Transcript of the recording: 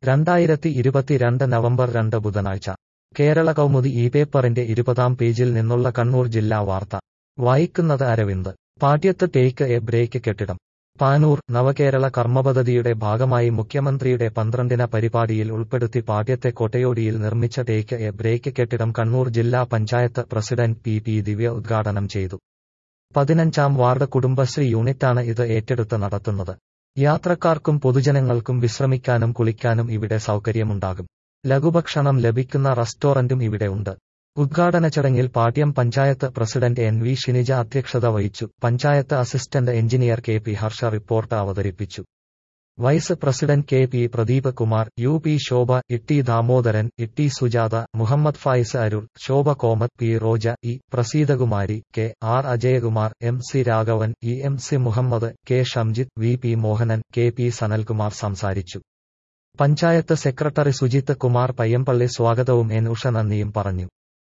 രണ്ടായിരത്തി ഇരുപത്തിരണ്ട് നവംബർ രണ്ട് ബുധനാഴ്ച കേരള കൗമുദി ഈ പേപ്പറിന്റെ ഇരുപതാം പേജിൽ നിന്നുള്ള കണ്ണൂർ ജില്ലാ വാർത്ത വായിക്കുന്നത് Aravind Patyath take a break കെട്ടിടം പാനൂർ നവകേരള കർമ്മപദ്ധതിയുടെ ഭാഗമായി മുഖ്യമന്ത്രിയുടെ പന്ത്രണ്ടിന പരിപാടിയിൽ ഉൾപ്പെടുത്തി പാട്യത്തെ കൊട്ടയോടിയിൽ നിർമ്മിച്ച ടേക്ക് എ ബ്രേക്ക് കെട്ടിടം കണ്ണൂർ ജില്ലാ panchayat president P P Divya ഉദ്ഘാടനം ചെയ്തു പതിനഞ്ചാം വാർഡ് കുടുംബശ്രീ യൂണിറ്റാണ് ഇത് ഏറ്റെടുത്ത് നടത്തുന്നത് യാത്രക്കാർക്കും പൊതുജനങ്ങൾക്കും വിശ്രമിക്കാനും കുളിക്കാനും ഇവിടെ സൗകര്യമുണ്ടാകും ലഘുഭക്ഷണം ലഭിക്കുന്ന റെസ്റ്റോറന്റും ഇവിടെ ഉണ്ട് ഉദ്ഘാടന ചടങ്ങിൽ Pattiam panchayat president N V Shinija അധ്യക്ഷത വഹിച്ചു panchayat assistant engineer K P Harsha report അവതരിപ്പിച്ചു vice president K P Pradeep Kumar U P Shobha Itty Damodaran Itty Sujatha Muhammad Fayis Arul Shobha Komath P Roja E Praseethakumari K R Ajayakumar M C Raghavan E M C Muhammad K Shamjith V P Mohanan K P Sanalkumar സംസാരിച്ചു പഞ്ചായത്ത് സെക്രട്ടറി സുജിത്ത് കുമാർ പയ്യമ്പള്ളി സ്വാഗതവും എൻ ഉഷ നന്ദിയും പറഞ്ഞു